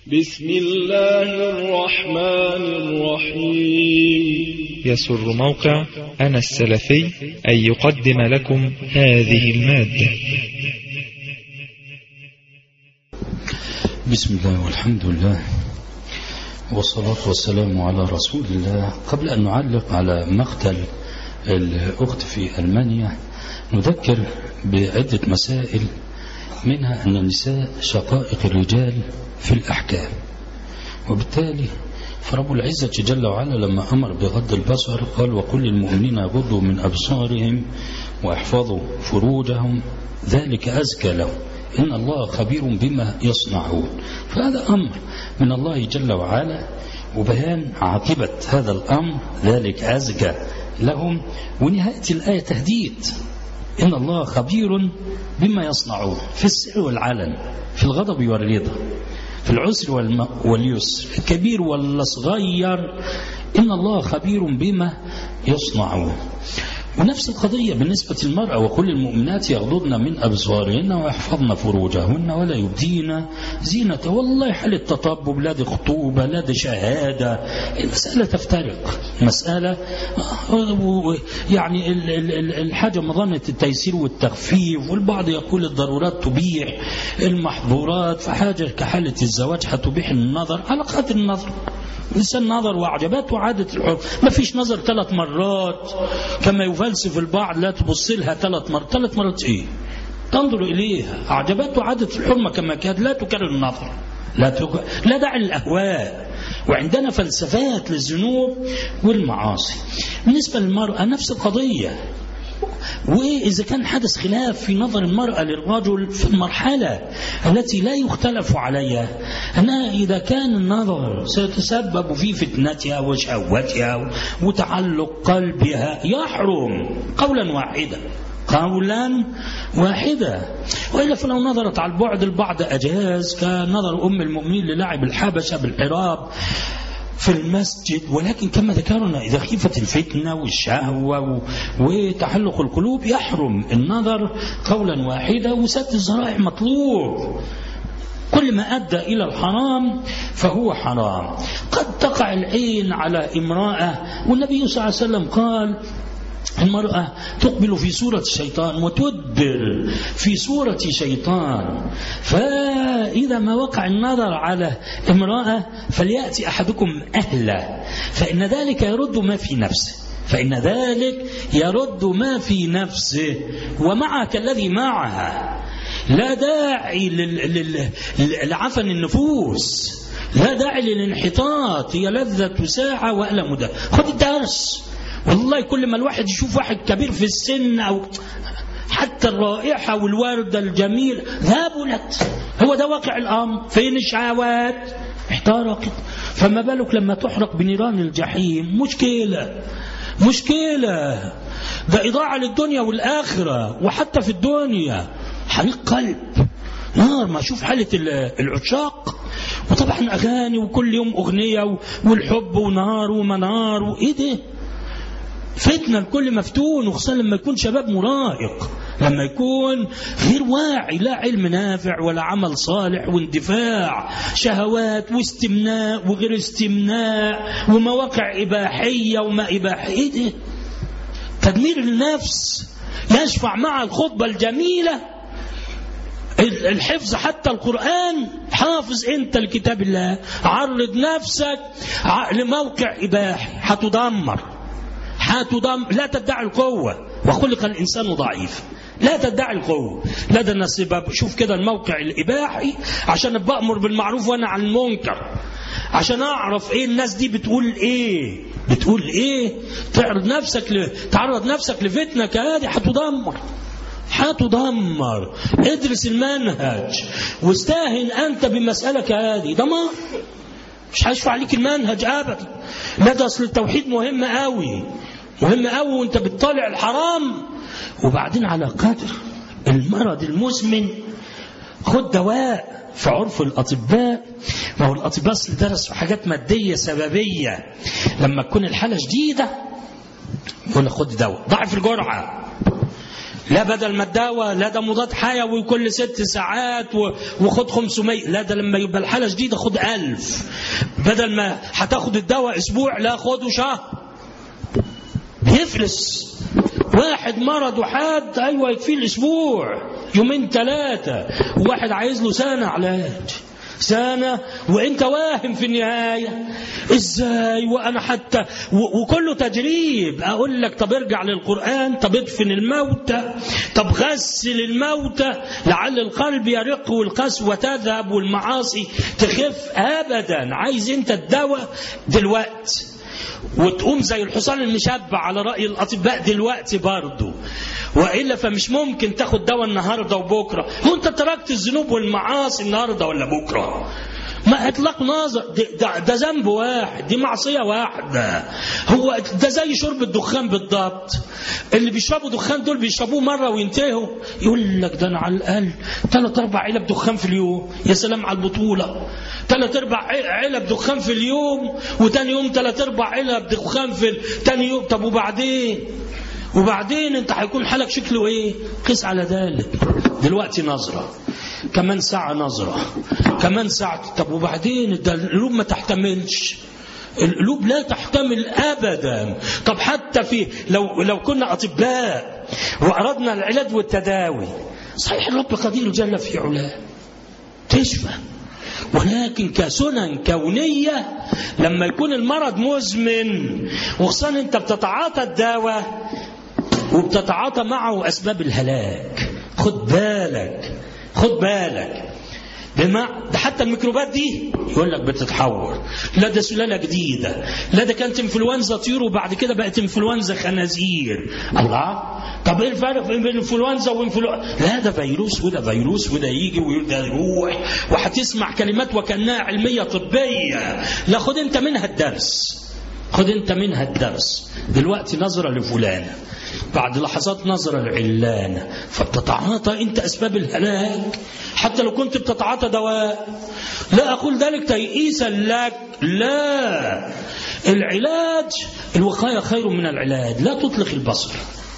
بسم الله الرحمن الرحيم يسر موقع أنا السلفي أن يقدم لكم هذه المادة بسم الله والحمد لله والصلاة والسلام على رسول الله قبل أن نعلق على مقتل الأخت في ألمانيا نذكر بعدة مسائل منها أن النساء شقائق الرجال في الأحكام وبالتالي فرب العزة جل وعلا لما أمر بغض البصر قال وكل المؤمنين يغضوا من أبصارهم ويحفظوا فروجهم ذلك أزكى لهم إن الله خبير بما يصنعون فهذا أمر من الله جل وعلا وبيان عاقبة هذا الأمر ذلك أزكى لهم ونهاية الآية تهديد إن الله خبير بما يصنعون في السر والعلن في الغضب والرضا في العسر والم... واليسر الكبير والصغير إن الله خبير بما يصنعون ونفس القضية بالنسبة للمرأة وكل المؤمنات يغضضن من أبصارهن ويحفظن فروجهن ولا يبدين زينة والله حالة تطبب لا دي خطوبة لا دي شهادة المسألة تفترق مسألة يعني الحاجة مظنة التيسير والتخفيف والبعض يقول الضرورات تبيح المحظورات فحاجة كحالة الزواج هتبيح النظر على قدر النظر الإنسان نظر وأعجبته عادة الحب ما فيش نظر ثلاث مرات كما يفلسف البعض لا تبص لها ثلاث مرات ثلاث مرات إيه تنظر إليها أعجبته عادة الحرمة كما كانت لا تكرر النظر لا, تك... لا داعي للأهواء وعندنا فلسفات للذنوب والمعاصي بالنسبة للمرأة نفس القضية وإذا كان حدث خلاف في نظر المرأة للرجل في المرحلة التي لا يختلف عليها أنها إذا كان النظر سيتسبب في فتنتها وشهوتها وتعلق قلبها يحرم قولا واحدا قولا واحدا وإلا فلو نظرت على البعد البعض أجاز كنظر أم المؤمنين للاعب الحبشة بالحراب في المسجد ولكن كما ذكرنا إذا خيفت الفتنة والشهوة وتحلق القلوب يحرم النظر قولا واحدا وسد الذرائع مطلوب كل ما أدى إلى الحرام فهو حرام قد تقع العين على امرأة والنبي صلى الله عليه وسلم قال المرأة تقبل في صورة الشيطان وتدبر في صورة شيطان فإذا ما وقع النظر على امرأة فليأتي أحدكم أهله فإن ذلك يرد ما في نفسه فإن ذلك يرد ما في نفسه ومعك الذي معها لا داعي لعفن النفوس لا داعي للانحطاط هي لذة ساعة وألم ده خد الدرس والله كل ما الواحد يشوف واحد كبير في السن أو حتى الرائحة والوردة الجميل ذابلت هو ده واقع الأمر فين الشهوات احترقت فما بالك لما تحرق بنيران الجحيم مشكلة مشكلة ده إضاعة للدنيا والآخرة وحتى في الدنيا حريق قلب نار ما أشوف حالة العشاق وطبعا أغاني وكل يوم أغنية والحب ونار ومنار وإيه ده فتنة الكل مفتون وخصوصا لما يكون شباب مراهق لما يكون غير واعي لا علم نافع ولا عمل صالح واندفاع شهوات واستمناء وغير استمناء ومواقع إباحية وما إباحية ده تدمير النفس يشفع مع الخطبة الجميلة الحفظ حتى القرآن حافظ انت لكتاب الله عرض نفسك لموقع إباحي هتدمر هتضم لا تدعي القوة وخلق الإنسان ضعيف لا تدعي القوة لا ده الناس شوف كده الموقع الإباحي عشان بأمر بالمعروف وأنا عن المنكر عشان أعرف إيه الناس دي بتقول إيه بتقول إيه تعرض نفسك ل... تعرض نفسك لفتنة كهذه هتدمر هتدمر ادرس المنهج واستاهن أنت بمسألة كهذه دمار مش هيشفع عليك المنهج أبدا لا ده أصل التوحيد مهم قوي مهم قوي وانت بتطالع الحرام وبعدين على قدر المرض المزمن خد دواء في عرف الأطباء ما هو الأطباء درسوا حاجات مادية سببية لما تكون الحالة شديدة يقول لك خد دواء ضعف الجرعة لا بدل ما الدواء لا ده مضاد حيوي كل ست ساعات و- وخد 500 لا ده لما يبقى الحالة جديدة خد 1000 بدل ما هتاخد الدواء أسبوع لا خده شهر بيفلس واحد مرض حاد ايوه يكفيه الاسبوع يومين ثلاثه وواحد عايز له سنه علاج سنة وانت واهم في النهاية ازاي وانا حتى و- وكله تجريب اقول لك طب ارجع للقرآن طب ادفن الموتى طب غسل الموتى لعل القلب يرق والقسوة تذهب والمعاصي تخف ابدا عايز انت الدواء دلوقتي وتقوم زي الحصان المشبع على رأي الأطباء دلوقتي برضه وإلا فمش ممكن تاخد دواء النهاردة وبكرة هو أنت تركت الذنوب والمعاصي النهاردة ولا بكرة ما اطلاق نظر ده, ده, ده ذنب واحد دي معصيه واحده هو ده زي شرب الدخان بالضبط اللي بيشربوا دخان دول بيشربوه مره وينتهوا يقول لك ده انا على الاقل ثلاث اربع علب دخان في اليوم يا سلام على البطوله ثلاث اربع علب دخان في اليوم وتاني يوم ثلاث اربع علب دخان في ال- تاني يوم طب وبعدين وبعدين انت هيكون حالك شكله ايه قس على ذلك دلوقتي نظره كمان ساعة نظرة كمان ساعة طب وبعدين ده القلوب ما تحتملش القلوب لا تحتمل ابدا طب حتى في لو لو كنا اطباء واردنا العلاج والتداوي صحيح الرب قدير جل في علاه تشفى ولكن كسنن كونية لما يكون المرض مزمن وخصوصا انت بتتعاطى الدواء وبتتعاطى معه اسباب الهلاك خد بالك خد بالك بما ده حتى الميكروبات دي يقول لك بتتحور لا ده سلاله جديده لا ده كانت انفلونزا طيور وبعد كده بقت انفلونزا خنازير الله طب ايه الفرق بين انفلونزا وانفلونزا لا ده فيروس وده فيروس وده يجي وده يروح وهتسمع كلمات وكانها علميه طبيه لا خد انت منها الدرس خد انت منها الدرس دلوقتي نظره لفلانه بعد لحظات نظرة العلانة فبتتعاطى انت اسباب الهلاك حتى لو كنت بتتعاطى دواء لا اقول ذلك تيئيسا لك لا العلاج الوقاية خير من العلاج لا تطلق البصر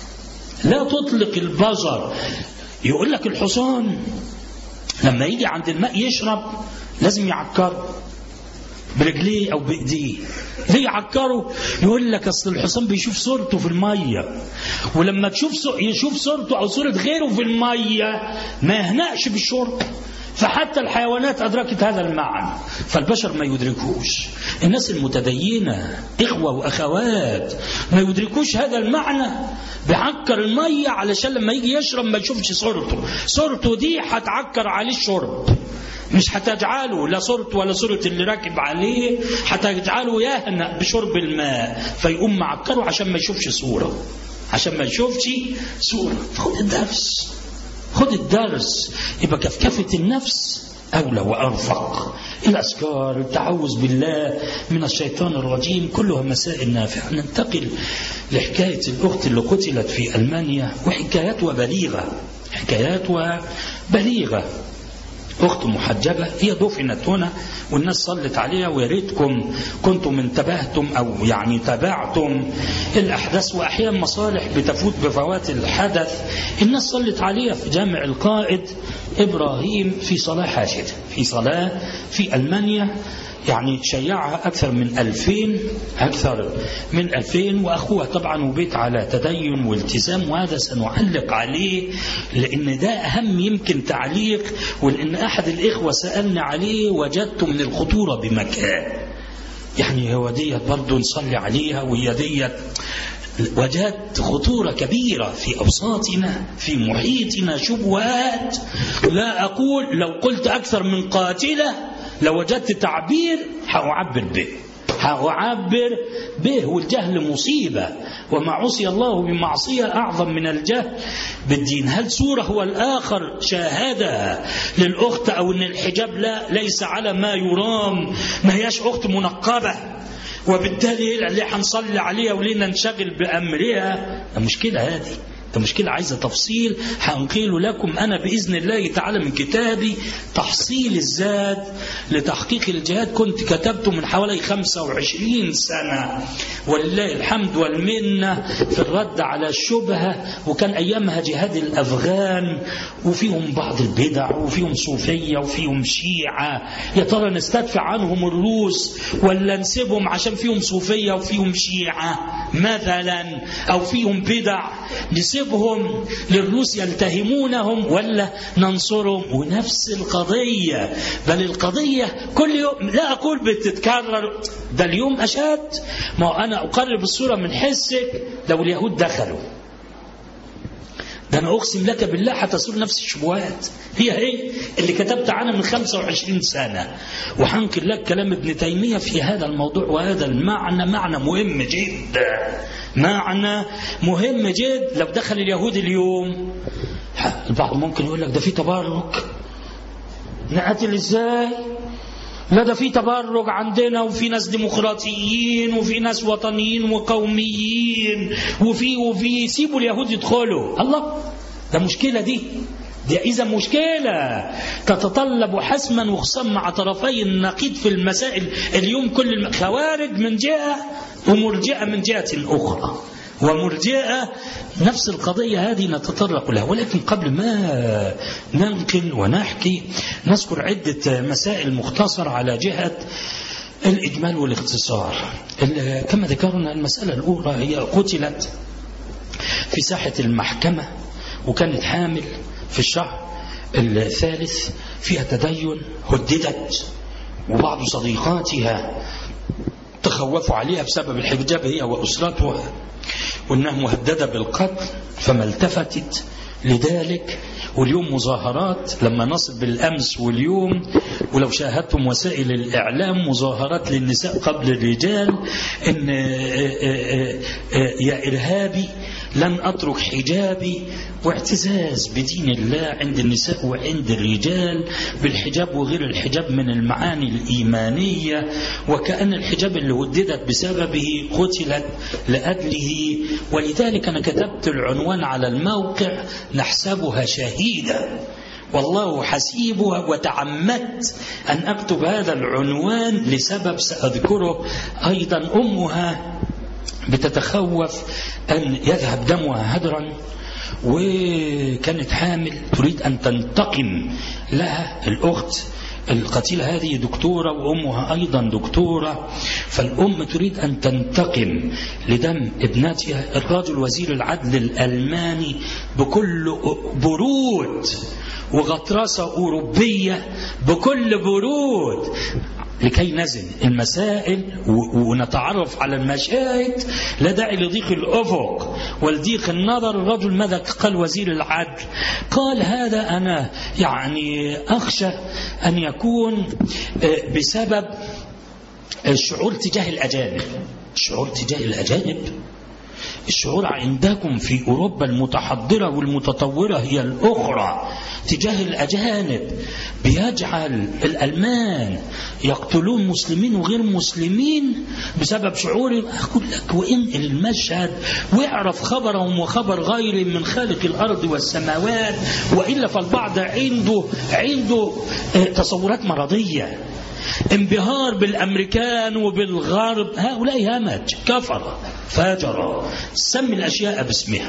لا تطلق البصر يقول لك الحصان لما يجي عند الماء يشرب لازم يعكره برجليه او بايديه ليه يعكره يقول لك اصل الحصان بيشوف صورته في الميه ولما تشوف صو... يشوف صورته او صوره غيره في الميه ما يهنأش بالشرب فحتى الحيوانات أدركت هذا المعنى فالبشر ما يدركوش الناس المتدينة إخوة وأخوات ما يدركوش هذا المعنى بيعكر المية علشان لما يجي يشرب ما يشوفش صورته صورته دي هتعكر عليه الشرب مش هتجعله لا صورته ولا صورة اللي راكب عليه هتجعله يهنأ بشرب الماء فيقوم معكره عشان ما يشوفش صورة عشان ما يشوفش صورة خد الدرس خد الدرس يبقى كفكفة النفس أولى وأرفق الأذكار التعوذ بالله من الشيطان الرجيم كلها مسائل نافعة ننتقل لحكاية الأخت اللي قتلت في ألمانيا وحكاياتها بليغة حكاياتها بليغة أخت محجبة هي دفنت هنا والناس صلت عليها ويا ريتكم كنتم انتبهتم أو يعني تابعتم الأحداث وأحيانا مصالح بتفوت بفوات الحدث الناس صلت عليها في جامع القائد إبراهيم في صلاة حاشدة في صلاة في ألمانيا يعني شيعها أكثر من ألفين أكثر من ألفين وأخوها طبعا وبيت على تدين والتزام وهذا سنعلق عليه لأن ده أهم يمكن تعليق ولأن أحد الإخوة سألني عليه وجدت من الخطورة بمكان يعني هو ديت برضه نصلي عليها وهي ديت وجدت خطورة كبيرة في أوساطنا في محيطنا شبهات لا أقول لو قلت أكثر من قاتلة لوجدت تعبير هأعبر به هأعبر به والجهل مصيبة وما عصي الله بمعصية أعظم من الجهل بالدين هل سورة هو الآخر شاهدها للأخت أو أن الحجاب لا ليس على ما يرام ما هياش أخت منقبة وبالتالي اللي هنصلي عليها ولينا ننشغل بأمرها مشكلة هذه ده مشكلة عايزة تفصيل هنقيل لكم أنا بإذن الله تعالى من كتابي تحصيل الزاد لتحقيق الجهاد كنت كتبته من حوالي 25 سنة ولله الحمد والمنة في الرد على الشبهة وكان أيامها جهاد الأفغان وفيهم بعض البدع وفيهم صوفية وفيهم شيعة يا ترى نستدفع عنهم الروس ولا نسيبهم عشان فيهم صوفية وفيهم شيعة مثلا أو فيهم بدع نسيبهم للروس يلتهمونهم ولا ننصرهم ونفس القضية بل القضية كل يوم لا أقول بتتكرر ده اليوم أشد ما أنا أقرب الصورة من حسك لو اليهود دخلوا ده أنا أقسم لك بالله هتصير نفس الشبهات هي هي اللي كتبت عنها من 25 سنة وحنكر لك كلام ابن تيمية في هذا الموضوع وهذا المعنى معنى مهم جدا معنى مهم جدا لو دخل اليهود اليوم البعض ممكن يقول لك ده في تبرك نقتل ازاي لا ده في تبرج عندنا وفي ناس ديمقراطيين وفي ناس وطنيين وقوميين وفي وفي سيبوا اليهود يدخلوا الله ده مشكلة دي دي إذا مشكلة تتطلب حسما وخصوصا مع طرفي النقيض في المسائل اليوم كل الخوارج من جهة ومرجئة من جهة أخرى ومرجئة نفس القضية هذه نتطرق لها ولكن قبل ما ننقل ونحكي نذكر عدة مسائل مختصرة على جهة الإجمال والاختصار كما ذكرنا المسألة الأولى هي قتلت في ساحة المحكمة وكانت حامل في الشهر الثالث فيها تدين هددت وبعض صديقاتها تخوفوا عليها بسبب الحجاب هي وأسرتها وانها مهدده بالقتل فما التفتت لذلك واليوم مظاهرات لما نصل بالامس واليوم ولو شاهدتم وسائل الاعلام مظاهرات للنساء قبل الرجال ان يا ارهابي لن اترك حجابي واعتزاز بدين الله عند النساء وعند الرجال بالحجاب وغير الحجاب من المعاني الايمانيه وكان الحجاب اللي وددت بسببه قتلت لاجله ولذلك انا كتبت العنوان على الموقع نحسبها شهيده والله حسيبها وتعمدت أن أكتب هذا العنوان لسبب سأذكره أيضا أمها بتتخوف أن يذهب دمها هدرا وكانت حامل تريد أن تنتقم لها الأخت القتيلة هذه دكتورة وأمها أيضا دكتورة فالأم تريد أن تنتقم لدم ابنتها الرجل وزير العدل الألماني بكل برود وغطرسة أوروبية بكل برود لكي نزن المسائل ونتعرف على المشاهد لا داعي لضيق الأفق ولضيق النظر الرجل ماذا قال وزير العدل قال هذا أنا يعني أخشى أن يكون بسبب الشعور تجاه الأجانب الشعور تجاه الأجانب الشعور عندكم في أوروبا المتحضرة والمتطورة هي الأخرى تجاه الأجانب بيجعل الألمان يقتلون مسلمين وغير مسلمين بسبب شعور أقول لك وإن المشهد واعرف خبرهم وخبر غير من خالق الأرض والسماوات وإلا فالبعض عنده عنده تصورات مرضية انبهار بالامريكان وبالغرب هؤلاء همج كفر فاجر سمي الاشياء باسمها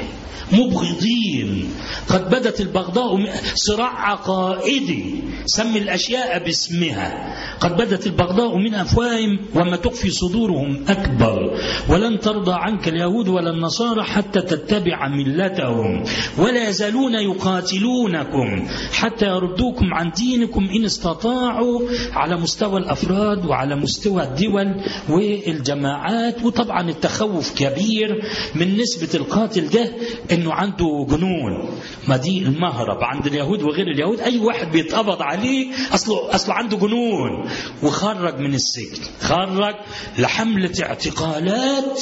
مبغضين قد بدت البغضاء صراع عقائدي سمي الاشياء باسمها قد بدت البغضاء من افواههم وما تخفي صدورهم اكبر ولن ترضى عنك اليهود ولا النصارى حتى تتبع ملتهم ولا يزالون يقاتلونكم حتى يردوكم عن دينكم ان استطاعوا على مستوى الافراد وعلى مستوى الدول والجماعات وطبعا التخوف كبير من نسبه القاتل ده انه عنده جنون ما دي المهرب عند اليهود وغير اليهود اي واحد بيتقبض عليه اصله اصله عنده جنون وخرج من السجن خرج لحمله اعتقالات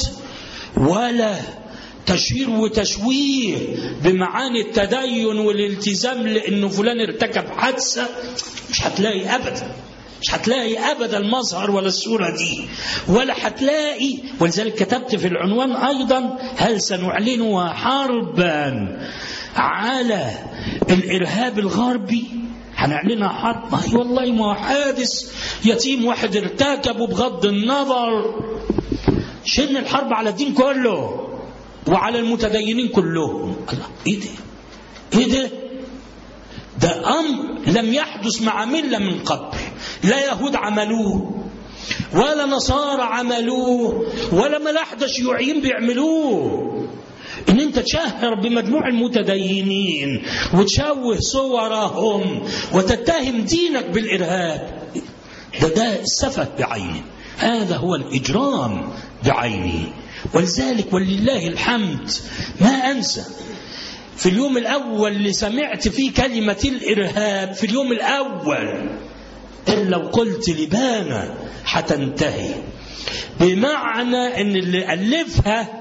ولا تشهير وتشويه بمعاني التدين والالتزام لانه فلان ارتكب حادثه مش هتلاقي ابدا مش هتلاقي ابدا المظهر ولا الصوره دي ولا هتلاقي ولذلك كتبت في العنوان ايضا هل سنعلنها حربا على الارهاب الغربي هنعلنها حرب ما هي والله ما هو حادث يتيم واحد ارتكبه بغض النظر شن الحرب على الدين كله وعلى المتدينين كلهم الله ايه ده ايه ده ده امر لم يحدث مع مله من قبل لا يهود عملوه ولا نصارى عملوه ولا ملاحدة شيوعيين بيعملوه ان انت تشهر بمجموع المتدينين وتشوه صورهم وتتهم دينك بالارهاب ده ده السفه بعينه هذا هو الاجرام بعينه ولذلك ولله الحمد ما انسى في اليوم الاول اللي سمعت فيه كلمه الارهاب في اليوم الاول الا وقلت لبانا حتنتهي بمعنى ان اللي الفها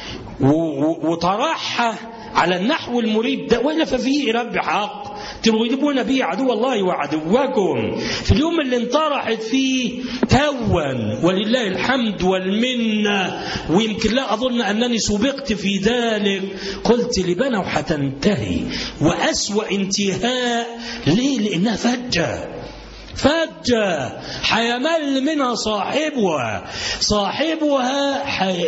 وطرحها على النحو المريب ده ولا ففيه رب حق تغلبون به عدو الله وعدوكم في اليوم اللي انطرحت فيه تون ولله الحمد والمنة ويمكن لا أظن أنني سبقت في ذلك قلت لبنا وحتنتهي وأسوأ انتهاء ليه لأنها فجة فجة حيمل منها صاحبها صاحبها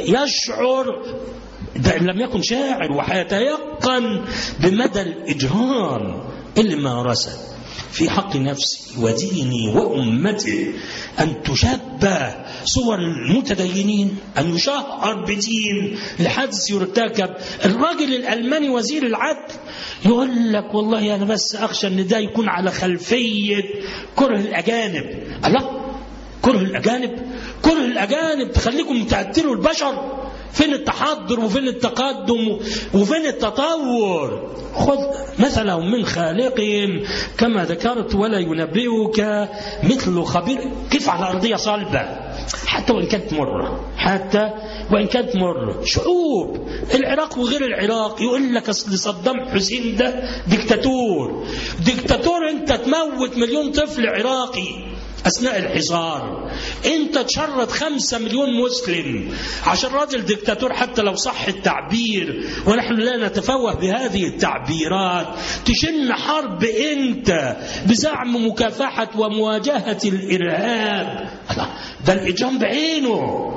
يشعر ده إن لم يكن شاعر وحيتيقن بمدى الإجرام اللي مارسه في حق نفسي وديني وأمتي أن تشبه صور المتدينين أن يشهر بدين لحدث يرتكب الراجل الألماني وزير العدل يقول لك والله أنا بس أخشى أن ده يكون على خلفية كره الأجانب الله كره الأجانب كره الأجانب تخليكم تقتلوا البشر فين التحضر وفين التقدم وفين التطور خذ مثلهم من خالقهم كما ذكرت ولا ينبئك مثل خبير كيف على أرضية صلبة حتى وإن كانت مرة حتى وإن كانت مرة شعوب العراق وغير العراق يقول لك أصل صدام حسين ده ديكتاتور ديكتاتور أنت تموت مليون طفل عراقي أثناء الحصار أنت تشرد خمسة مليون مسلم عشان راجل دكتاتور حتى لو صح التعبير ونحن لا نتفوه بهذه التعبيرات تشن حرب أنت بزعم مكافحة ومواجهة الإرهاب ده الإجرام بعينه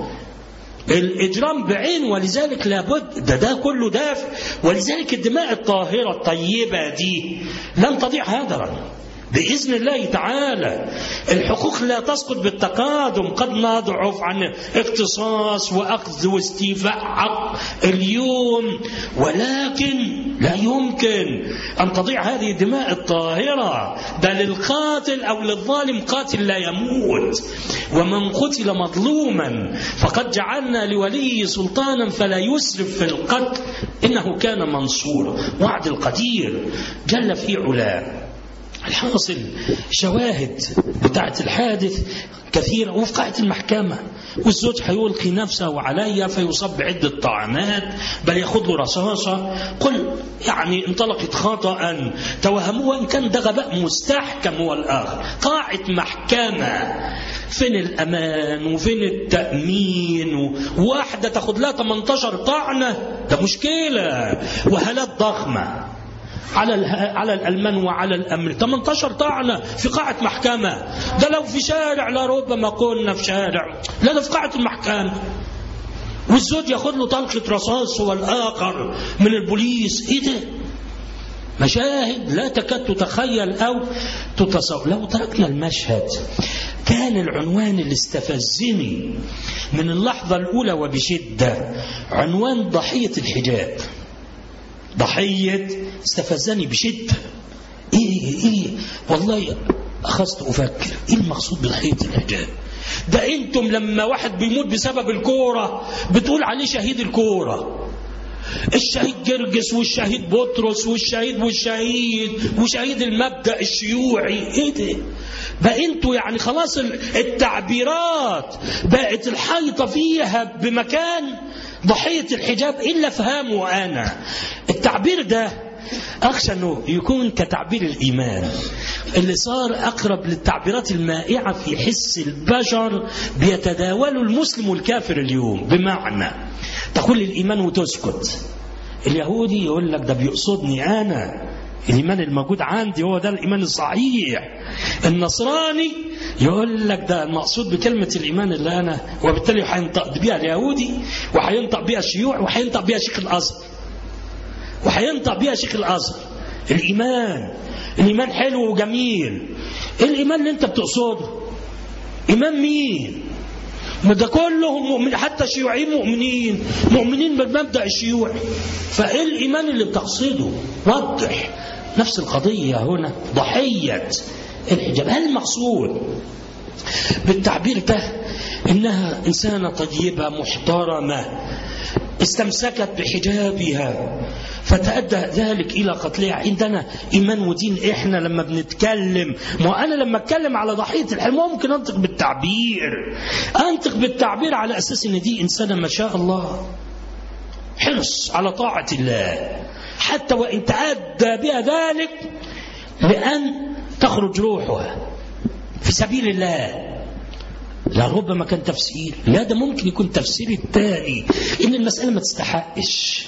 الإجرام بعينه ولذلك لابد ده ده كله دافع ولذلك الدماء الطاهرة الطيبة دي لن تضيع هدرا بإذن الله تعالى الحقوق لا تسقط بالتقادم قد نضعف عن اختصاص وأخذ واستيفاء حق اليوم ولكن لا يمكن أن تضيع هذه الدماء الطاهرة ده للقاتل أو للظالم قاتل لا يموت ومن قتل مظلوما فقد جعلنا لولي سلطانا فلا يسرف في القتل إنه كان منصورا وعد القدير جل في علاه الحاصل شواهد بتاعت الحادث كثيرة وفي قاعة المحكمة والزوج هيلقي نفسه علي فيصاب بعدة طعنات بل ياخذ له رصاصة قل يعني انطلقت خطأ توهموه إن كان ده غباء مستحكم هو الآخر قاعة محكمة فين الأمان وفين التأمين وواحدة تاخد لها 18 طعنة ده مشكلة وهالات ضخمة على على الالمان وعلى الامر 18 طعنه في قاعه محكمه ده لو في شارع لربما قلنا في شارع لا ده في قاعه المحكمه والزوج ياخد له طلقه رصاص والاخر من البوليس ايه ده مشاهد لا تكاد تتخيل او تتصور لو تركنا المشهد كان العنوان اللي استفزني من اللحظه الاولى وبشده عنوان ضحيه الحجاب ضحية استفزني بشدة إيه إيه والله أخذت أفكر إيه المقصود بضحية الحجاب ده أنتم لما واحد بيموت بسبب الكورة بتقول عليه شهيد الكورة الشهيد جرجس والشهيد بطرس والشهيد والشهيد وشهيد المبدأ الشيوعي ايه ده بقى انتوا يعني خلاص التعبيرات بقت الحيطة فيها بمكان ضحية الحجاب إلا فهمه أنا التعبير ده أخشى أنه يكون كتعبير الإيمان اللي صار أقرب للتعبيرات المائعة في حس البشر بيتداوله المسلم والكافر اليوم بمعنى تقول الإيمان وتسكت اليهودي يقول لك ده بيقصدني أنا الإيمان الموجود عندي هو ده الإيمان الصحيح النصراني يقول لك ده المقصود بكلمة الإيمان اللي أنا وبالتالي هينطق بيها اليهودي وهينطق بيها الشيوع وهينطق بيها شيخ الأزهر وهينطق بيها شيخ الأزهر الإيمان الإيمان حلو وجميل الإيمان اللي أنت بتقصده إيمان مين ما ده كلهم مؤمن حتى الشيوعيين مؤمنين مؤمنين بالمبدأ الشيوعي فإيه الإيمان اللي بتقصده وضح نفس القضية هنا ضحية الحجاب هل المقصود بالتعبير ده إنها إنسانة طيبة محترمة استمسكت بحجابها فتأدى ذلك إلى قتلها عندنا إيمان ودين إحنا لما بنتكلم ما أنا لما أتكلم على ضحية الحلم ممكن أنطق بالتعبير أنطق بالتعبير على أساس إن دي إنسانة ما شاء الله حرص على طاعة الله حتى وإن تعدى بها ذلك لأن تخرج روحها في سبيل الله لا ربما كان تفسير لا ده ممكن يكون تفسير التاني ان المسألة ما تستحقش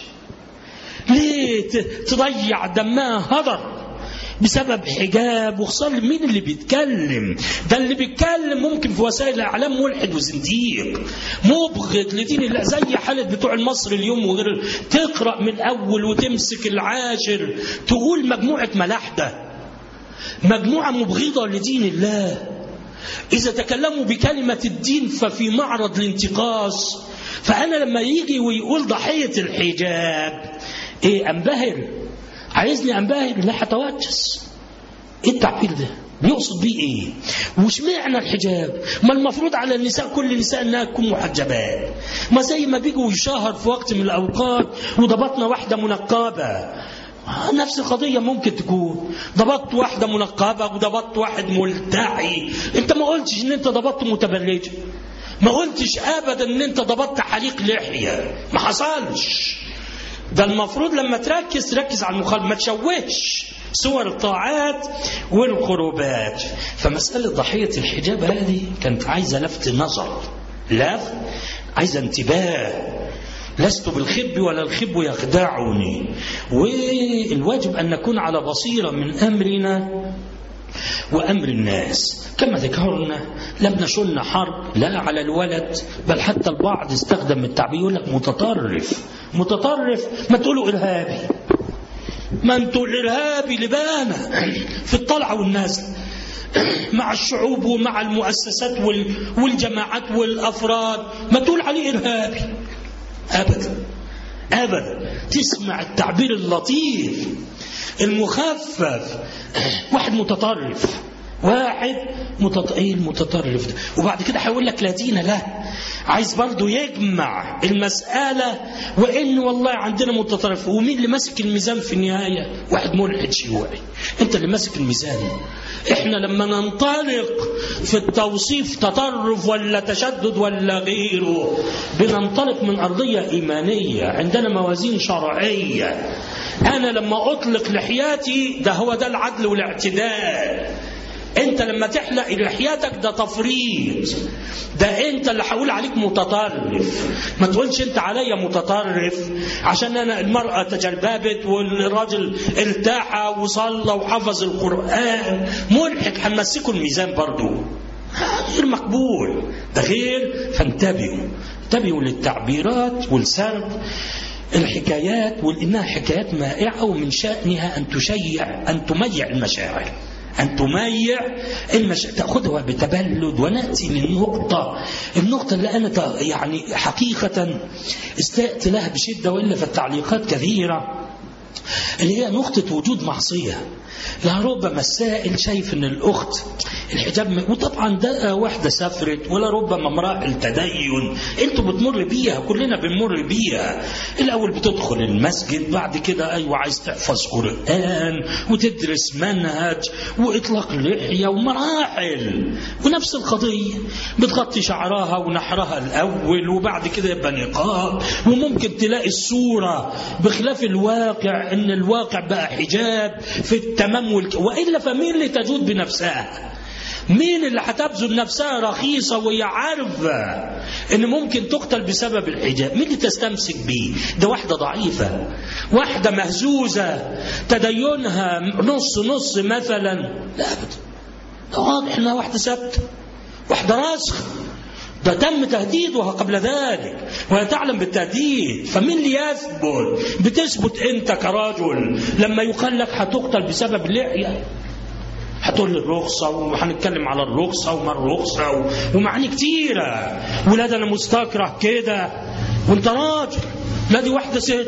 ليه تضيع دمها هدر بسبب حجاب وخصوصا مين اللي بيتكلم ده اللي بيتكلم ممكن في وسائل الاعلام ملحد وزنديق مبغض لدين الله زي حاله بتوع المصري اليوم وغير تقرا من اول وتمسك العاشر تقول مجموعه ملاحده مجموعه مبغضه لدين الله إذا تكلموا بكلمة الدين ففي معرض الانتقاص فأنا لما يجي ويقول ضحية الحجاب إيه أنبهر عايزني أنبهر لا هتوجس إيه التعبير ده بيقصد بيه إيه وش معنى الحجاب ما المفروض على النساء كل النساء أنها تكون محجبات ما زي ما بيجوا يشاهر في وقت من الأوقات وضبطنا واحدة منقبة نفس القضية ممكن تكون ضبطت واحدة منقبة وضبطت واحد ملتعي انت ما قلتش ان انت ضبطت متبرجة ما قلتش ابدا ان انت ضبطت حليق لحية ما حصلش ده المفروض لما تركز تركز على المخالفة ما تشوهش صور الطاعات والقربات فمسألة ضحية الحجاب هذه كانت عايزة لفت نظر لفت عايزة انتباه لست بالخب ولا الخب يخدعني والواجب أن نكون على بصيرة من أمرنا وأمر الناس كما ذكرنا لم نشن حرب لا على الولد بل حتى البعض استخدم التعبير يقول لك متطرف متطرف ما تقولوا إرهابي ما انتوا الإرهابي لبانة في الطلعة والنازل مع الشعوب ومع المؤسسات والجماعات والأفراد ما تقول عليه إرهابي أبدا أبدا تسمع التعبير اللطيف المخفف واحد متطرف واحد متط... ايه المتطرف ده وبعد كده هيقول لك لا دين له عايز برضه يجمع المسألة وإن والله عندنا متطرف ومين اللي ماسك الميزان في النهاية واحد ملحد شيوعي أنت اللي ماسك الميزان إحنا لما ننطلق في التوصيف تطرف ولا تشدد ولا غيره بننطلق من أرضية إيمانية عندنا موازين شرعية أنا لما أطلق لحياتي ده هو ده العدل والاعتدال انت لما تحلق لحياتك ده تفريط ده انت اللي هقول عليك متطرف ما تقولش انت عليا متطرف عشان انا المرأة تجلببت والراجل ارتاح وصلى وحفظ القرآن ملحد هنمسكه الميزان برضو غير مقبول ده غير فانتبهوا انتبهوا للتعبيرات والسرد الحكايات وإنها حكايات مائعة ومن شأنها أن تشيع أن تميع المشاعر أن تميع المش... تأخذها بتبلد ونأتي للنقطة النقطة اللي أنا يعني حقيقة استأت لها بشدة وإلا فالتعليقات كثيرة اللي هي نقطة وجود معصية لربما السائل شايف ان الاخت الحجاب م... وطبعا ده واحده سافرت ولا ربما امراه التدين انتوا بتمر بيها كلنا بنمر بيها الاول بتدخل المسجد بعد كده ايوه عايز تحفظ قران وتدرس منهج واطلاق لحيه ومراحل ونفس القضيه بتغطي شعرها ونحرها الاول وبعد كده يبقى نقاب وممكن تلاقي الصوره بخلاف الواقع الواقع ان الواقع بقى حجاب في التمام والك... والا فمين اللي تجود بنفسها مين اللي هتبذل نفسها رخيصة وهي عارفة ان ممكن تقتل بسبب الحجاب مين اللي تستمسك بيه ده واحدة ضعيفة واحدة مهزوزة تدينها نص نص مثلا لا ابدا ده واضح انها واحدة ثابتة واحدة راسخة ده تم تهديدها قبل ذلك وهي تعلم بالتهديد فمين اللي يثبت بتثبت انت كرجل لما يقال لك هتقتل بسبب اللحيه هتقول لي الرخصة وهنتكلم على الرخصة وما الرخصة و... ومعاني كتيرة ولاد أنا مستكره كده وأنت راجل لا دي واحدة ست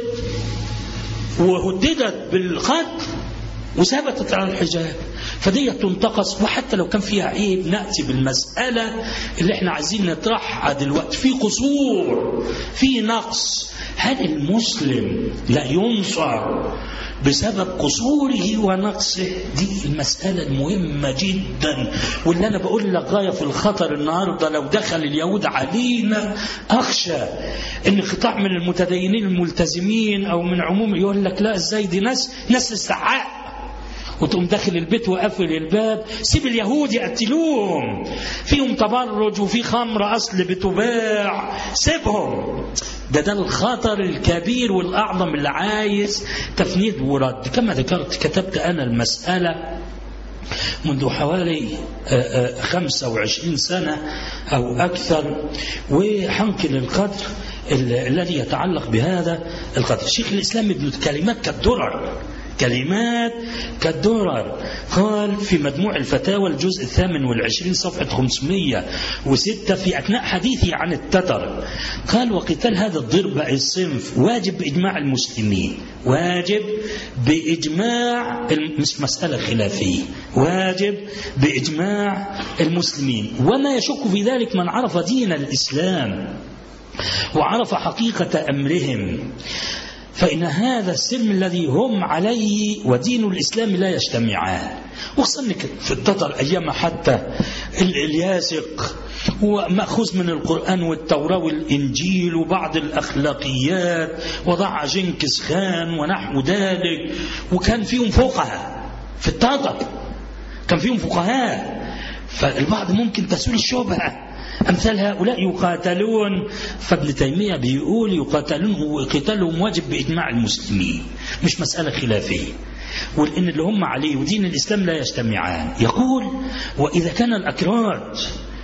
وهددت بالقتل وثبتت على الحجاب فدي تنتقص وحتى لو كان فيها عيب نأتي بالمسألة اللي احنا عايزين نطرحها دلوقتي في قصور في نقص هل المسلم لا ينصر بسبب قصوره ونقصه دي المسألة المهمة جدا واللي أنا بقول لك غاية في الخطر النهاردة لو دخل اليهود علينا أخشى إن قطاع من المتدينين الملتزمين أو من عموم يقول لك لا إزاي دي ناس ناس استحق وتقوم داخل البيت وقافل الباب سيب اليهود يقتلوهم فيهم تبرج وفي خمر أصل بتباع سيبهم ده ده الخطر الكبير والأعظم اللي عايز تفنيد ورد كما ذكرت كتبت أنا المسألة منذ حوالي 25 سنة أو أكثر وحنقل القدر الذي يتعلق بهذا القدر شيخ الإسلام ابن كلمات كالدرر كلمات كالدرر قال في مجموع الفتاوى الجزء الثامن والعشرين صفحة 506 في أثناء حديثه عن التتر قال وقتال هذا الضرب أي الصنف واجب بإجماع المسلمين واجب بإجماع مش مسألة خلافية واجب بإجماع المسلمين وما يشك في ذلك من عرف دين الإسلام وعرف حقيقة أمرهم فإن هذا السلم الذي هم عليه ودين الإسلام لا يجتمعان وصلنا في التتر أيام حتى الياسق ومأخوذ من القرآن والتوراة والإنجيل وبعض الأخلاقيات وضع جنكس خان ونحو ذلك وكان فيهم فقهاء في التتر كان فيهم فقهاء فالبعض ممكن تسويل الشبهه أمثال هؤلاء يقاتلون فابن تيمية بيقول يقاتلون وقتالهم واجب بإجماع المسلمين مش مسألة خلافية ولأن اللي هم عليه ودين الإسلام لا يجتمعان يقول وإذا كان الأكراد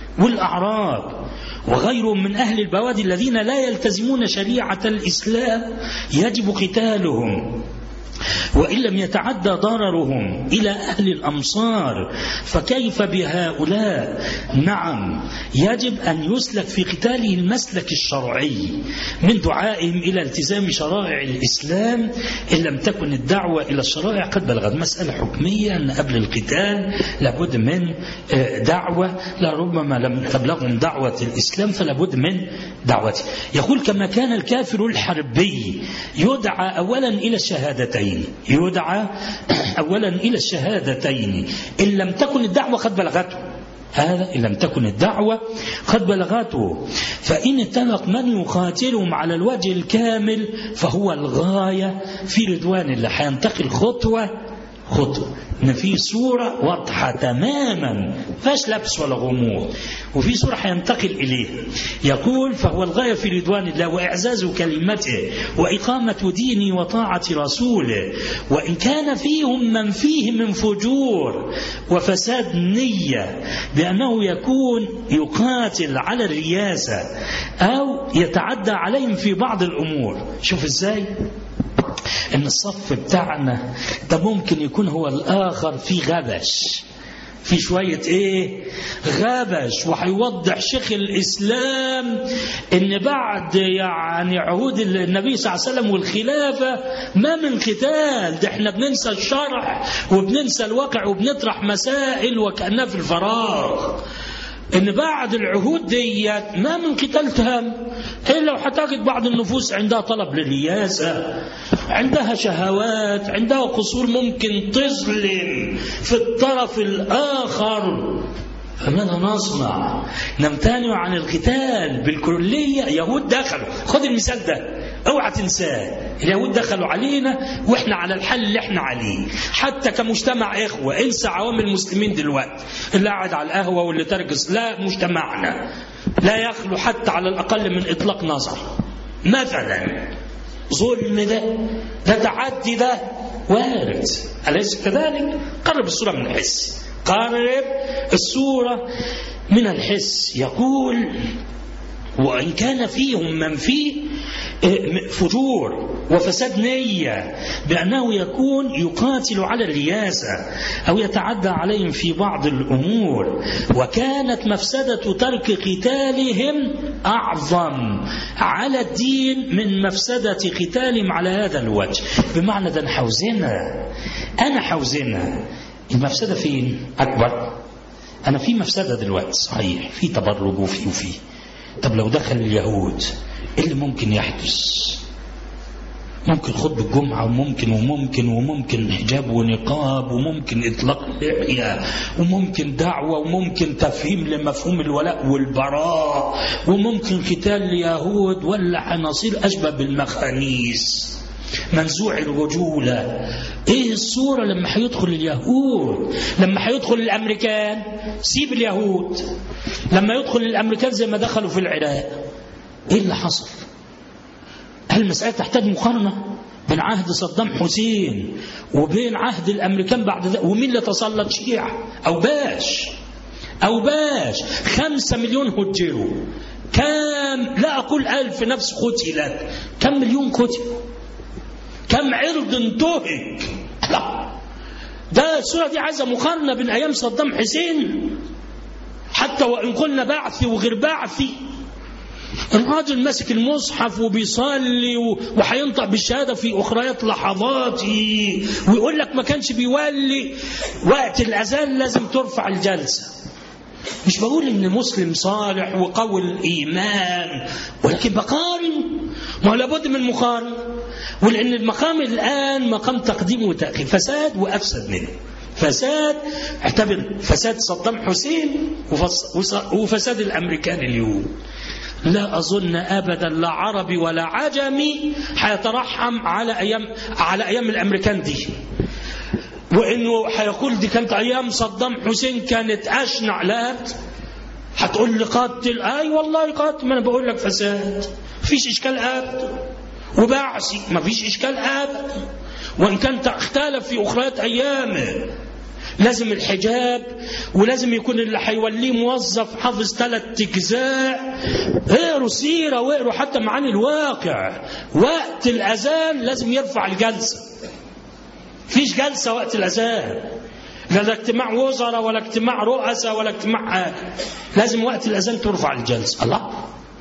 والأعراب وغيرهم من أهل البوادي الذين لا يلتزمون شريعة الإسلام يجب قتالهم وإن لم يتعدى ضررهم إلى أهل الأمصار فكيف بهؤلاء نعم يجب أن يسلك في قتاله المسلك الشرعي من دعائهم إلى التزام شرائع الإسلام إن لم تكن الدعوة إلى الشرائع قد بلغت مسألة حكمية أن قبل القتال لابد من دعوة لربما لم تبلغهم دعوة الإسلام فلابد من دعوته يقول كما كان الكافر الحربي يدعى أولا إلى الشهادتين يدعى أولا إلى الشهادتين إن لم تكن الدعوة قد بلغته هذا إن لم تكن الدعوة قد بلغته فإن اتفق من يقاتلهم على الوجه الكامل فهو الغاية في رضوان الله حينتقل خطوة خطوة ان في صورة واضحة تماما فاش لبس ولا غموض وفي صورة هينتقل إليه يقول فهو الغاية في رضوان الله وإعزاز كلمته وإقامة دينه وطاعة رسوله وإن كان فيهم من فيه من فجور وفساد نية بأنه يكون يقاتل على الرياسة أو يتعدى عليهم في بعض الأمور شوف إزاي ان الصف بتاعنا ده ممكن يكون هو الاخر في غبش في شوية ايه غبش وهيوضح شيخ الاسلام ان بعد يعني عهود النبي صلى الله عليه وسلم والخلافة ما من قتال ده احنا بننسى الشرح وبننسى الواقع وبنطرح مسائل وكأنها في الفراغ ان بعد العهود ديت ما من قتال تهم الا وحتجد بعض النفوس عندها طلب للرياسه عندها شهوات عندها قصور ممكن تظلم في الطرف الاخر فماذا نصنع نمتنع عن القتال بالكلية يهود دخلوا خد المثال ده اوعى تنساه اليهود دخلوا علينا واحنا على الحل اللي احنا عليه حتى كمجتمع اخوه انسى عوام المسلمين دلوقتي اللي قاعد على القهوه واللي تركز لا مجتمعنا لا يخلو حتى على الاقل من اطلاق نظر مثلا ظلم ده ده تعدي ده وارد أليس كذلك؟ قرب الصورة من الحس قرب الصورة من الحس يقول وإن كان فيهم من فيه فجور وفساد نية بأنه يكون يقاتل على الرياسة أو يتعدى عليهم في بعض الأمور وكانت مفسدة ترك قتالهم أعظم على الدين من مفسدة قتالهم على هذا الوجه بمعنى ده حوزنا أنا حوزنا المفسدة فين أكبر أنا في مفسدة دلوقتي صحيح في تبرج وفي وفي طب لو دخل اليهود ايه اللي ممكن يحدث ممكن خطبة الجمعة وممكن وممكن وممكن حجاب ونقاب وممكن إطلاق لحية وممكن دعوة وممكن تفهيم لمفهوم الولاء والبراء وممكن قتال اليهود ولا حناصير أشبه بالمخانيس منزوع الرجولة ايه الصورة لما هيدخل اليهود لما هيدخل الامريكان سيب اليهود لما يدخل الامريكان زي ما دخلوا في العراق ايه اللي حصل هل المسألة تحتاج مقارنة بين عهد صدام حسين وبين عهد الامريكان بعد ذلك ومين اللي تسلط شيعة او باش او باش خمسة مليون هجروا كم لا اقول الف نفس قتلت كم مليون قتلوا كم عرض انتهك لا ده الصورة دي عايزة مقارنة بين أيام صدام حسين حتى وإن قلنا بعثي وغير بعثي الراجل ماسك المصحف وبيصلي وهينطق بالشهادة في أخريات لحظاتي ويقول لك ما كانش بيولي وقت الأذان لازم ترفع الجلسة مش بقول ان مسلم صالح وقوي الايمان ولكن بقارن ما هو لابد من مقارنه ولان المقام الان مقام تقديم وتاخير فساد وافسد منه فساد اعتبر فساد صدام حسين وفساد الامريكان اليوم لا اظن ابدا لا عربي ولا عجمي هيترحم على ايام على ايام الامريكان دي وانه هيقول دي كانت ايام صدام حسين كانت اشنع لا هتقول لي قاتل اي والله قاتل ما انا بقول لك فساد فيش اشكال ابدا وبعثي ما فيش اشكال ابدا وان كان اختلف في اخريات ايامه لازم الحجاب ولازم يكون اللي هيوليه موظف حافظ ثلاث اجزاء اقروا سيره واقروا حتى معاني الواقع وقت الاذان لازم يرفع الجلسه فيش جلسة وقت الأذان لا ده اجتماع وزراء ولا اجتماع رؤساء ولا اجتماع حاجة لازم وقت الأذان ترفع الجلسة الله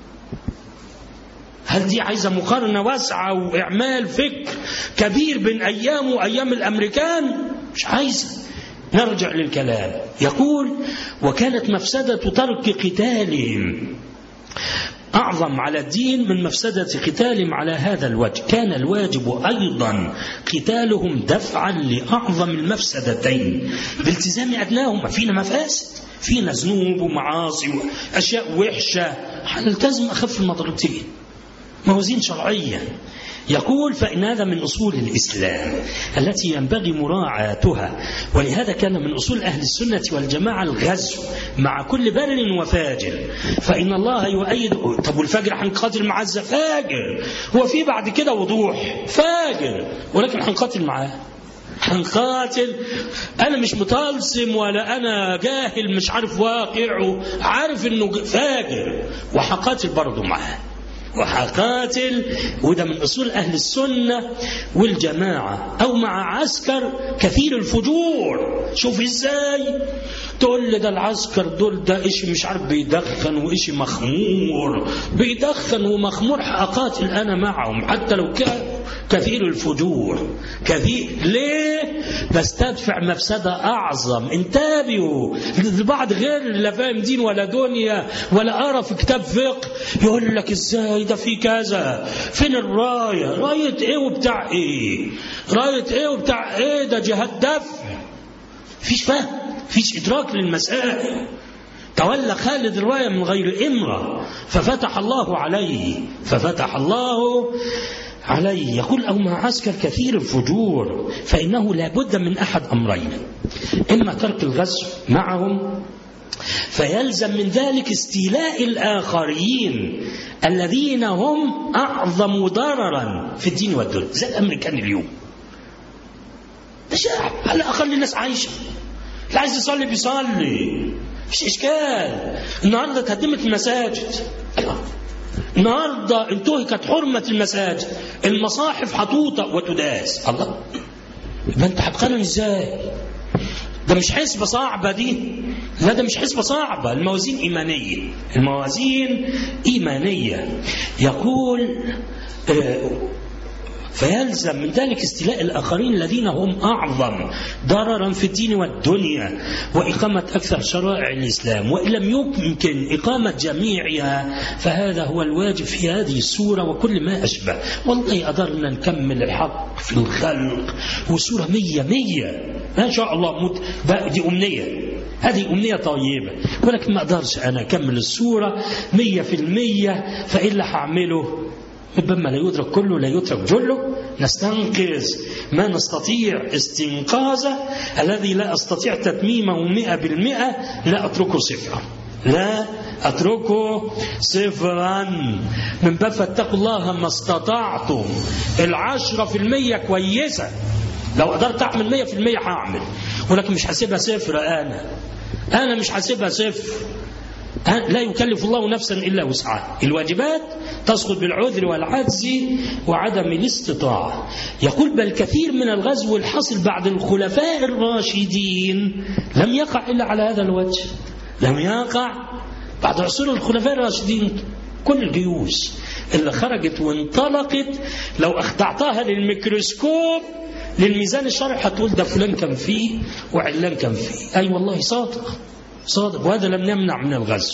هل دي عايزة مقارنة واسعة وإعمال فكر كبير بين أيام وأيام الأمريكان مش عايزة نرجع للكلام يقول وكانت مفسدة ترك قتالهم أعظم على الدين من مفسدة قتالهم على هذا الوجه كان الواجب أيضا قتالهم دفعا لأعظم المفسدتين بالتزام أدناهما فينا مفاسد فينا ذنوب ومعاصي وأشياء وحشة هنلتزم أخف المضرتين موازين شرعية يقول فإن هذا من أصول الإسلام التي ينبغي مراعاتها ولهذا كان من أصول أهل السنة والجماعة الغزو مع كل بر وفاجر فإن الله يؤيد طب والفاجر هنقاتل معاه ازاي فاجر هو في بعد كده وضوح فاجر ولكن هنقاتل معاه هنقاتل انا مش مطالسم ولا انا جاهل مش عارف واقعه عارف انه فاجر وهقاتل برضه معاه وهقاتل وده من اصول اهل السنه والجماعه او مع عسكر كثير الفجور شوف ازاي تقول لي ده العسكر دول ده إشي مش عارف بيدخن وإشي مخمور بيدخن ومخمور هقاتل انا معهم حتى لو كان كثير الفجور كثير ليه بستدفع مفسدة أعظم انتبهوا البعض غير لا فاهم دين ولا دنيا ولا قرا في كتاب فقه يقول لك ازاي ده في كذا فين الراية راية ايه وبتاع ايه راية ايه وبتاع ايه ده جهاد دفع فيش فهم فيش إدراك للمسائل تولى خالد الراية من غير إمرة ففتح الله عليه ففتح الله عليه يقول أو معسكر كثير الفجور فإنه لابد من أحد أمرين إما ترك الغزو معهم فيلزم من ذلك استيلاء الآخرين الذين هم أعظم ضررا في الدين والدنيا زي الأمريكان اليوم ده شعب على الأقل الناس عايشة اللي عايز يصلي بيصلي مش إشكال النهاردة تهدمت المساجد النهارده انتهكت حرمة المساجد المصاحف حطوطة وتداس الله يبقى انت هتقارن ازاي ده مش حسبة صعبة دي لا ده مش حسبة صعبة الموازين إيمانية الموازين إيمانية يقول آه فيلزم من ذلك استيلاء الآخرين الذين هم أعظم ضررا في الدين والدنيا وإقامة أكثر شرائع الإسلام وإن لم يمكن إقامة جميعها فهذا هو الواجب في هذه السورة وكل ما أشبه والله قدرنا نكمل الحق في الخلق وسورة مية مية ما شاء الله مت... دي أمنية هذه أمنية طيبة ولكن ما أقدرش أنا أكمل السورة مية في المية فإلا هعمله ربما لا يدرك كله لا يترك جله نستنقذ ما نستطيع استنقاذه الذي لا أستطيع تتميمه مئة بالمئة لا أتركه صفرا لا أتركه صفرا من باب فاتقوا الله ما استطعتم العشرة في المية كويسة لو قدرت أعمل مية في المية هعمل ولكن مش هسيبها صفر أنا أنا مش هسيبها صفر لا يكلف الله نفسا إلا وسعها الواجبات تسقط بالعذر والعجز وعدم الاستطاعة يقول بل كثير من الغزو الحاصل بعد الخلفاء الراشدين لم يقع إلا على هذا الوجه لم يقع بعد عصور الخلفاء الراشدين كل الجيوش اللي خرجت وانطلقت لو اخضعتها للميكروسكوب للميزان الشرعي هتقول ده فلان كان فيه وعلان كان فيه أي أيوة والله صادق صادق وهذا لم يمنع من الغزو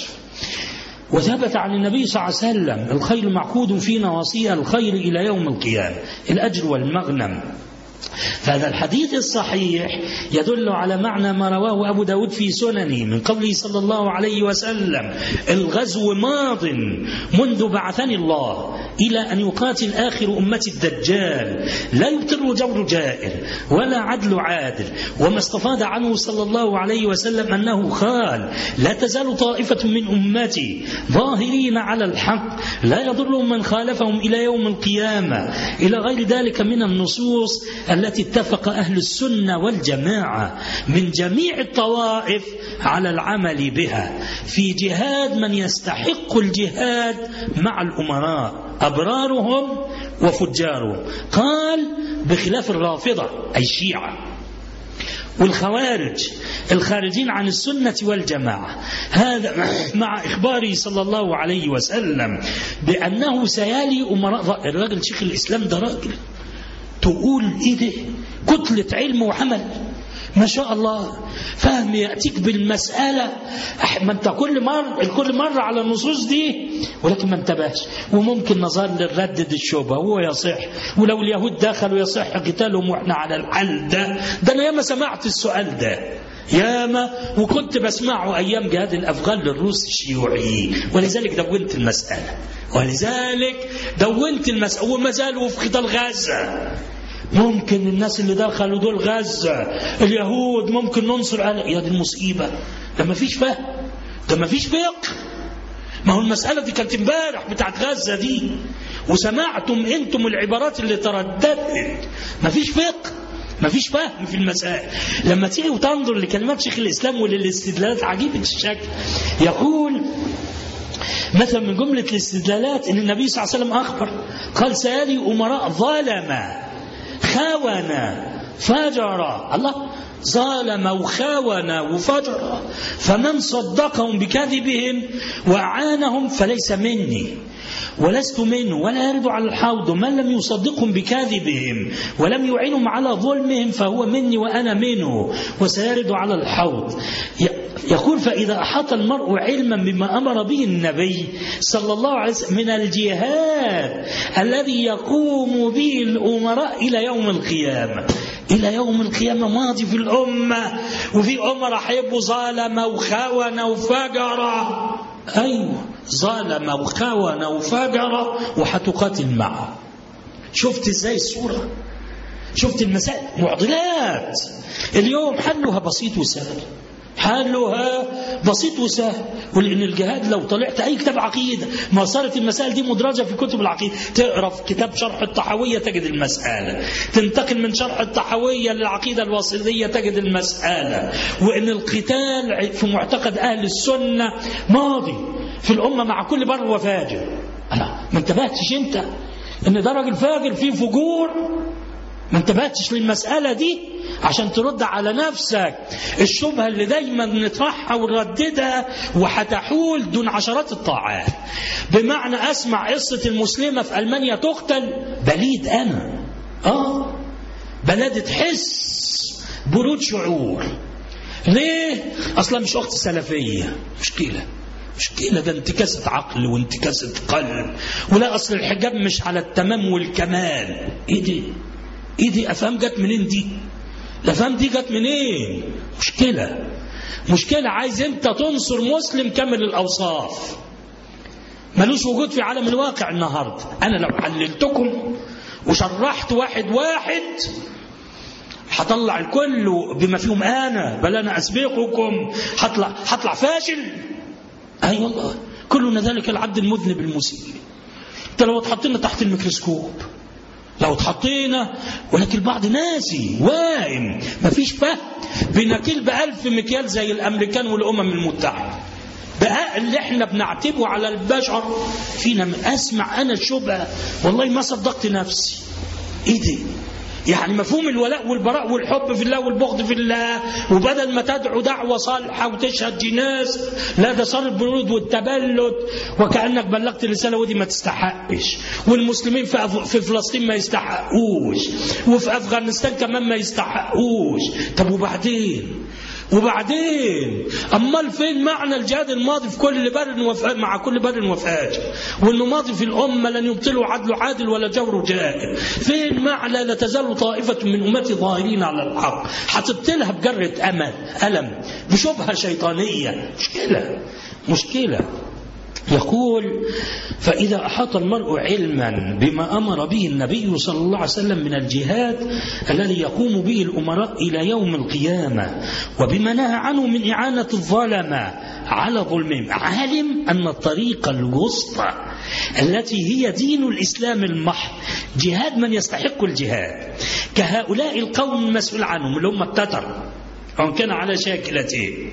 وثبت عن النبي صلى الله عليه وسلم الخير معقود في نواصيها الخير إلى يوم القيامة الأجر والمغنم فهذا الحديث الصحيح يدل على معنى ما رواه أبو داود في سننه من قوله صلى الله عليه وسلم الغزو ماض منذ بعثني الله إلى أن يقاتل آخر أمة الدجال لا يبطل جور جائر ولا عدل عادل وما استفاد عنه صلى الله عليه وسلم أنه قال لا تزال طائفة من أمتي ظاهرين على الحق لا يضرهم من خالفهم إلى يوم القيامة إلى غير ذلك من النصوص التي اتفق أهل السنة والجماعة من جميع الطوائف على العمل بها في جهاد من يستحق الجهاد مع الأمراء أبرارهم وفجارهم قال بخلاف الرافضة أي الشيعة والخوارج الخارجين عن السنة والجماعة هذا مع إخباره صلى الله عليه وسلم بأنه سيالي أمراء الراجل شيخ الإسلام ده راجل تقول إيه ده كتلة علم وعمل ما شاء الله فهم يأتيك بالمسألة ما انت كل مرة كل مرة على النصوص دي ولكن ما انتبهش وممكن نظل نردد الشبهة هو يصح ولو اليهود دخلوا يصح قتالهم واحنا على الحل ده ده انا ياما سمعت السؤال ده ياما وكنت بسمعه ايام جهاد الافغان للروس الشيوعي ولذلك دونت المسألة ولذلك دونت المسألة وما زالوا في قتال غزة ممكن الناس اللي دخلوا دول غزة اليهود ممكن ننصر على يا دي المصيبة ده ما فيش فهم ده ما فيش فقه ما هو المسألة دي كانت امبارح بتاعت غزة دي وسمعتم انتم العبارات اللي ترددت ما فيش فقه ما فيش فهم في المسائل لما تيجي وتنظر لكلمات شيخ الإسلام وللاستدلالات عجيبة الشكل يقول مثلا من جملة الاستدلالات ان النبي صلى الله عليه وسلم أخبر قال سيالي أمراء ظالما خاون فجر الله ظالم وخاون وفجر فمن صدقهم بكذبهم وأعانهم فليس مني ولست منه ولا يرد على الحوض من لم يصدقهم بكاذبهم ولم يعينهم على ظلمهم فهو مني وأنا منه وسيرد على الحوض يقول فإذا أحاط المرء علما بما أمر به النبي صلى الله عليه وسلم من الجهاد الذي يقوم به الأمراء إلى يوم القيامة إلى يوم القيامة ماضي في الأمة وفي أمراء هيبقوا ظالمة وخونة وفجرة أيوة ظالمة وخونة وفجرة وهتقاتل معه شفت ازاي الصورة شفت المسائل معضلات اليوم حلها بسيط وسهل حلها بسيط وسهل ولان الجهاد لو طلعت اي كتاب عقيده ما صارت المسائل دي مدرجه في كتب العقيده تقرا في كتاب شرح الطحاويه تجد المساله تنتقل من شرح الطحاويه للعقيده الواسطيه تجد المساله وان القتال في معتقد اهل السنه ماضي في الامه مع كل بر وفاجر انا ما انتبهتش انت ان ده راجل فاجر فيه فجور ما انتبهتش للمسألة دي عشان ترد على نفسك الشبهة اللي دايما نطرحها ونرددها وهتحول دون عشرات الطاعات بمعنى أسمع قصة المسلمة في ألمانيا تقتل بليد أنا آه بلدة حس برود شعور ليه؟ أصلا مش أخت سلفية مشكلة مشكلة ده انتكاسة عقل وانتكاسة قلب ولا أصل الحجاب مش على التمام والكمال إيه دي؟ ايه دي افهام جت منين دي الافهام دي جت منين مشكله مشكله عايز انت تنصر مسلم كامل الاوصاف ملوش وجود في عالم الواقع النهارده انا لو عللتكم وشرحت واحد واحد هطلع الكل بما فيهم انا بل انا اسبقكم هطلع هطلع فاشل اي أيوة والله كلنا ذلك العبد المذنب المسيء انت لو اتحطينا تحت الميكروسكوب لو اتحطينا ولكن البعض ناسي واهم مفيش فهم بنكيل بألف مكيال زي الأمريكان والأمم المتحدة بقى اللي احنا بنعتبه على البشر فينا من اسمع انا الشبهه والله ما صدقت نفسي ايه دي يعني مفهوم الولاء والبراء والحب في الله والبغض في الله وبدل ما تدعو دعوة صالحة وتشهد جناس لا ده صار البرود والتبلد وكأنك بلغت الرسالة ودي ما تستحقش والمسلمين في, أف... في فلسطين ما يستحقوش وفي أفغانستان كمان ما يستحقوش طب وبعدين وبعدين امال فين معنى الجهاد الماضي في كل بر وفاج مع كل بر وفاجر وانه ماضي في الامه لن يبطله عدل عادل ولا جور جائر فين معنى لا تزال طائفه من امتي ظاهرين على الحق هتبطلها بجره امل الم بشبهه شيطانيه مشكله مشكله يقول فإذا أحاط المرء علما بما أمر به النبي صلى الله عليه وسلم من الجهاد الذي يقوم به الأمراء إلى يوم القيامة وبما نهى عنه من إعانة الظلمة على ظلمهم علم أن الطريقة الوسطى التي هي دين الإسلام المحض جهاد من يستحق الجهاد كهؤلاء القوم المسؤول عنهم اللي هم التتر وإن كان على شاكلتين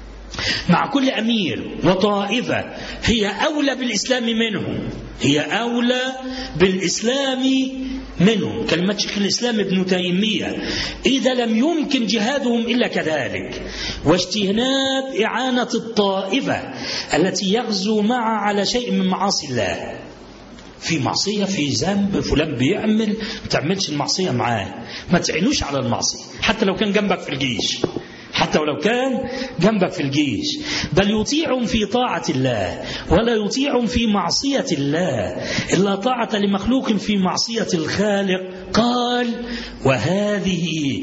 مع كل أمير وطائفة هي أولى بالإسلام منهم هي أولى بالإسلام منهم كلمة شيخ الإسلام ابن تيمية إذا لم يمكن جهادهم إلا كذلك واجتهاد إعانة الطائفة التي يغزو معها على شيء من معاصي الله في معصية في ذنب فلان بيعمل ما تعملش المعصية معاه ما تعينوش على المعصية حتى لو كان جنبك في الجيش حتى ولو كان جنبك في الجيش بل يطيعهم في طاعة الله ولا يطيعهم في معصية الله إلا طاعة لمخلوق في معصية الخالق قال وهذه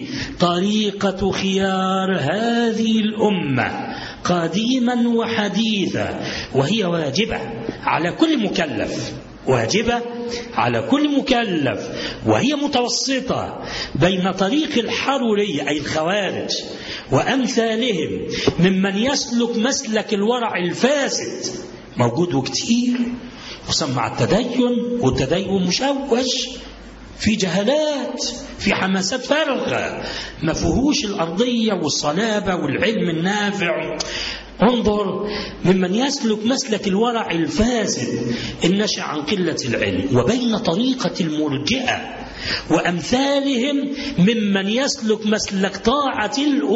طريقة خيار هذه الأمة قديما وحديثا وهي واجبة على كل مكلف واجبة على كل مكلف وهي متوسطة بين طريق الحرورية أي الخوارج وأمثالهم ممن يسلك مسلك الورع الفاسد موجود وكتير خصوصا مع التدين والتدين مشوش في جهالات في حماسات فارغة ما فيهوش الأرضية والصلابة والعلم النافع انظر ممن يسلك مسلك الورع الفاسد النشأ عن قلة العلم وبين طريقة المرجئة وأمثالهم ممن يسلك مسلك طاعة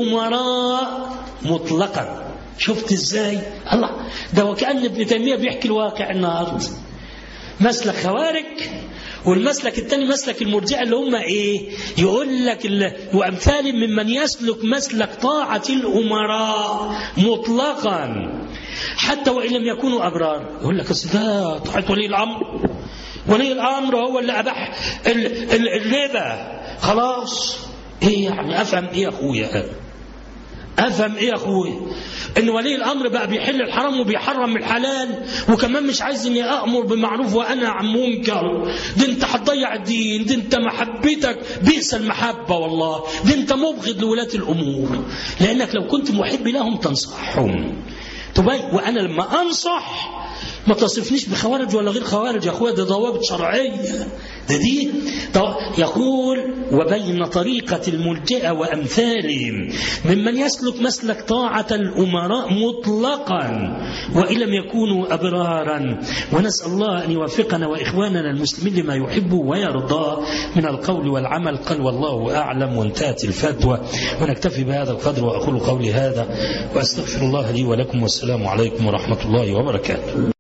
الأمراء مطلقا شفت ازاي الله ده وكأن ابن تيمية بيحكي الواقع النهارده مسلك خوارج والمسلك الثاني مسلك المرجئه اللي هم ايه يقول لك وامثال ممن يسلك مسلك طاعه الامراء مطلقا حتى وان لم يكونوا ابرار يقول لك اصل ده طاعه ولي الامر ولي الامر هو اللي اباح الربا خلاص ايه يعني افهم ايه يا اخويا افهم ايه يا اخويا ان ولي الامر بقى بيحل الحرام وبيحرم الحلال وكمان مش عايز اني امر بمعروف وانا عن منكر ده انت هتضيع الدين ده انت محبتك بئس المحبه والله ده انت مبغض لولاة الامور لانك لو كنت محب لهم تنصحهم طيب وانا لما انصح ما تصفنيش بخوارج ولا غير خوارج يا اخويا ده ضوابط شرعيه ده دي يقول وبين طريقة الملجئة وأمثالهم ممن يسلك مسلك طاعة الأمراء مطلقا وإن لم يكونوا أبرارا ونسأل الله أن يوفقنا وإخواننا المسلمين لما يحب ويرضى من القول والعمل قال والله أعلم وانتهت الفتوى ونكتفي بهذا القدر وأقول قولي هذا وأستغفر الله لي ولكم والسلام عليكم ورحمة الله وبركاته